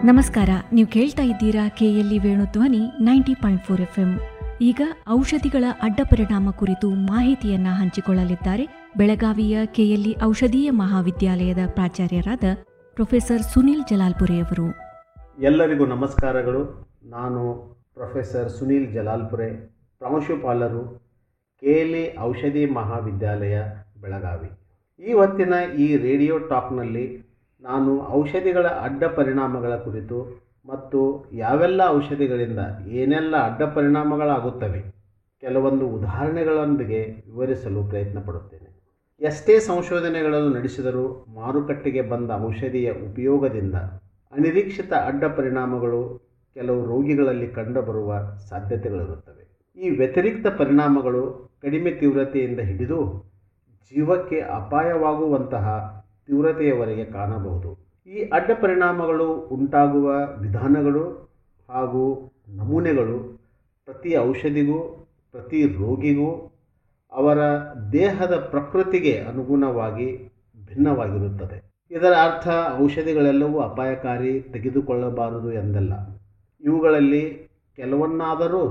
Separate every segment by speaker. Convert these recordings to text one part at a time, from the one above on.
Speaker 1: ನಮಸ್ಕಾರ ನೀವು ಕೇಳ್ತಾ ಇದ್ದೀರಾ KLE Venudhwani ninety point four F ಈಗ ಔಷಧಿಗಳ ಅಡ್ಡ ಪರಿಣಾಮ ಕುರಿತು ಮಾಹಿತಿಯನ್ನ ಹಂಚಿಕೊಳ್ಳಲಿದ್ದಾರೆ ಬೆಳಗಾವಿಯ ಕೆಎಲ್ಇ ಔಷಧೀಯ ಮಹಾವಿದ್ಯಾಲಯದ ಪ್ರಾಚಾರ್ಯರಾದ ಪ್ರೊಫೆಸರ್ ಸುನಿಲ್ ಜಲಾಲ್ಪುರೆ ಅವರು
Speaker 2: ಎಲ್ಲರಿಗೂ ನಮಸ್ಕಾರಗಳು ನಾನು ಪ್ರೊಫೆಸರ್ ಸುನೀಲ್ ಜಲಾಲ್ಪುರೆ ಪ್ರಾಂಶುಪಾಲರು ಕೆಎಲ್ಇ ಔಷಧಿ ಮಹಾವಿದ್ಯಾಲಯ ಬೆಳಗಾವಿ ಈ ಹೊತ್ತಿನ ಈ ರೇಡಿಯೋ ಟಾಕ್ನಲ್ಲಿ ನಾನು ಔಷಧಿಗಳ ಅಡ್ಡ ಪರಿಣಾಮಗಳ ಕುರಿತು ಮತ್ತು ಯಾವೆಲ್ಲ ಔಷಧಿಗಳಿಂದ ಏನೆಲ್ಲ ಅಡ್ಡ ಪರಿಣಾಮಗಳಾಗುತ್ತವೆ ಕೆಲವೊಂದು ಉದಾಹರಣೆಗಳೊಂದಿಗೆ ವಿವರಿಸಲು ಪ್ರಯತ್ನ ಪಡುತ್ತೇನೆ ಎಷ್ಟೇ ಸಂಶೋಧನೆಗಳನ್ನು ನಡೆಸಿದರೂ ಮಾರುಕಟ್ಟೆಗೆ ಬಂದ ಔಷಧಿಯ ಉಪಯೋಗದಿಂದ ಅನಿರೀಕ್ಷಿತ ಅಡ್ಡ ಪರಿಣಾಮಗಳು ಕೆಲವು ರೋಗಿಗಳಲ್ಲಿ ಕಂಡುಬರುವ ಸಾಧ್ಯತೆಗಳಿರುತ್ತವೆ ಈ ವ್ಯತಿರಿಕ್ತ ಪರಿಣಾಮಗಳು ಕಡಿಮೆ ತೀವ್ರತೆಯಿಂದ ಹಿಡಿದು ಜೀವಕ್ಕೆ ಅಪಾಯವಾಗುವಂತಹ ತೀವ್ರತೆಯವರೆಗೆ ಕಾಣಬಹುದು ಈ ಅಡ್ಡ ಪರಿಣಾಮಗಳು ಉಂಟಾಗುವ ವಿಧಾನಗಳು ಹಾಗೂ ನಮೂನೆಗಳು ಪ್ರತಿ ಔಷಧಿಗೂ ಪ್ರತಿ ರೋಗಿಗೂ ಅವರ ದೇಹದ ಪ್ರಕೃತಿಗೆ ಅನುಗುಣವಾಗಿ ಭಿನ್ನವಾಗಿರುತ್ತದೆ ಇದರ ಅರ್ಥ ಔಷಧಿಗಳೆಲ್ಲವೂ ಅಪಾಯಕಾರಿ ತೆಗೆದುಕೊಳ್ಳಬಾರದು ಎಂದಲ್ಲ ಇವುಗಳಲ್ಲಿ ಕೆಲವನ್ನಾದರೂ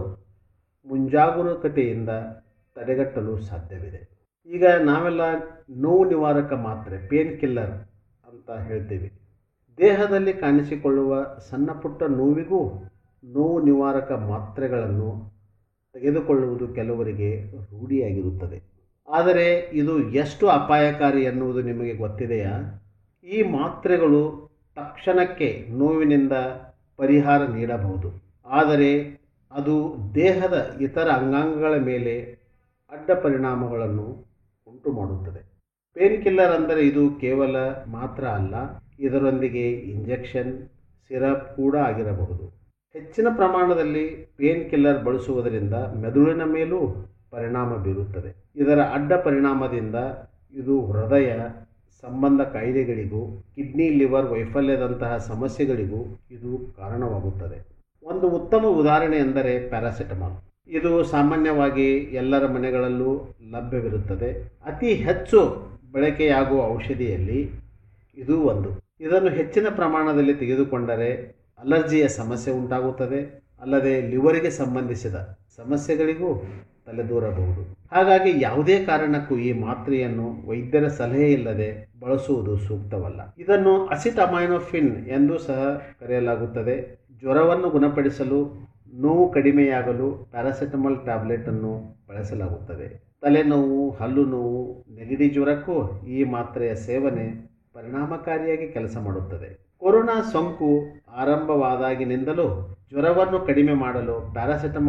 Speaker 2: ಮುಂಜಾಗರೂಕತೆಯಿಂದ ತಡೆಗಟ್ಟಲು ಸಾಧ್ಯವಿದೆ ಈಗ ನಾವೆಲ್ಲ ನೋವು ನಿವಾರಕ ಮಾತ್ರೆ ಪೇನ್ ಕಿಲ್ಲರ್ ಅಂತ ಹೇಳ್ತೀವಿ ದೇಹದಲ್ಲಿ ಕಾಣಿಸಿಕೊಳ್ಳುವ ಸಣ್ಣ ಪುಟ್ಟ ನೋವಿಗೂ ನೋವು ನಿವಾರಕ ಮಾತ್ರೆಗಳನ್ನು ತೆಗೆದುಕೊಳ್ಳುವುದು ಕೆಲವರಿಗೆ ರೂಢಿಯಾಗಿರುತ್ತದೆ ಆದರೆ ಇದು ಎಷ್ಟು ಅಪಾಯಕಾರಿ ಎನ್ನುವುದು ನಿಮಗೆ ಗೊತ್ತಿದೆಯಾ ಈ ಮಾತ್ರೆಗಳು ತಕ್ಷಣಕ್ಕೆ ನೋವಿನಿಂದ ಪರಿಹಾರ ನೀಡಬಹುದು ಆದರೆ ಅದು ದೇಹದ ಇತರ ಅಂಗಾಂಗಗಳ ಮೇಲೆ ಅಡ್ಡ ಪರಿಣಾಮಗಳನ್ನು ಉಂಟು ಮಾಡುತ್ತದೆ ಪೇನ್ ಕಿಲ್ಲರ್ ಅಂದರೆ ಇದು ಕೇವಲ ಮಾತ್ರ ಅಲ್ಲ ಇದರೊಂದಿಗೆ ಇಂಜೆಕ್ಷನ್ ಸಿರಪ್ ಕೂಡ ಆಗಿರಬಹುದು ಹೆಚ್ಚಿನ ಪ್ರಮಾಣದಲ್ಲಿ ಪೇನ್ ಕಿಲ್ಲರ್ ಬಳಸುವುದರಿಂದ ಮೆದುಳಿನ ಮೇಲೂ ಪರಿಣಾಮ ಬೀರುತ್ತದೆ ಇದರ ಅಡ್ಡ ಪರಿಣಾಮದಿಂದ ಇದು ಹೃದಯ ಸಂಬಂಧ ಕಾಯಿಲೆಗಳಿಗೂ ಕಿಡ್ನಿ ಲಿವರ್ ವೈಫಲ್ಯದಂತಹ ಸಮಸ್ಯೆಗಳಿಗೂ ಇದು ಕಾರಣವಾಗುತ್ತದೆ ಒಂದು ಉತ್ತಮ ಉದಾಹರಣೆ ಎಂದರೆ ಪ್ಯಾರಾಸೆಟಮಾಲ್ ಇದು ಸಾಮಾನ್ಯವಾಗಿ ಎಲ್ಲರ ಮನೆಗಳಲ್ಲೂ ಲಭ್ಯವಿರುತ್ತದೆ ಅತಿ ಹೆಚ್ಚು ಬಳಕೆಯಾಗುವ ಔಷಧಿಯಲ್ಲಿ ಇದು ಒಂದು ಇದನ್ನು ಹೆಚ್ಚಿನ ಪ್ರಮಾಣದಲ್ಲಿ ತೆಗೆದುಕೊಂಡರೆ ಅಲರ್ಜಿಯ ಸಮಸ್ಯೆ ಉಂಟಾಗುತ್ತದೆ ಅಲ್ಲದೆ ಲಿವರಿಗೆ ಸಂಬಂಧಿಸಿದ ಸಮಸ್ಯೆಗಳಿಗೂ ತಲೆದೂರಬಹುದು ಹಾಗಾಗಿ ಯಾವುದೇ ಕಾರಣಕ್ಕೂ ಈ ಮಾತ್ರೆಯನ್ನು ವೈದ್ಯರ ಸಲಹೆ ಇಲ್ಲದೆ ಬಳಸುವುದು ಸೂಕ್ತವಲ್ಲ ಇದನ್ನು ಅಸಿಟಮೈನೋಫಿನ್ ಎಂದು ಸಹ ಕರೆಯಲಾಗುತ್ತದೆ ಜ್ವರವನ್ನು ಗುಣಪಡಿಸಲು ನೋವು ಕಡಿಮೆಯಾಗಲು ಪ್ಯಾರಾಸೆಟಮಾಲ್ ಟ್ಯಾಬ್ಲೆಟನ್ನು ಬಳಸಲಾಗುತ್ತದೆ ತಲೆನೋವು ಹಲ್ಲು ನೋವು ನೆಗಡಿ ಜ್ವರಕ್ಕೂ ಈ ಮಾತ್ರೆಯ ಸೇವನೆ ಪರಿಣಾಮಕಾರಿಯಾಗಿ ಕೆಲಸ ಮಾಡುತ್ತದೆ ಕೊರೋನಾ ಸೋಂಕು ಆರಂಭವಾದಾಗಿನಿಂದಲೂ ಜ್ವರವನ್ನು ಕಡಿಮೆ ಮಾಡಲು ಪ್ಯಾರಾಸೆಟಮಾಲ್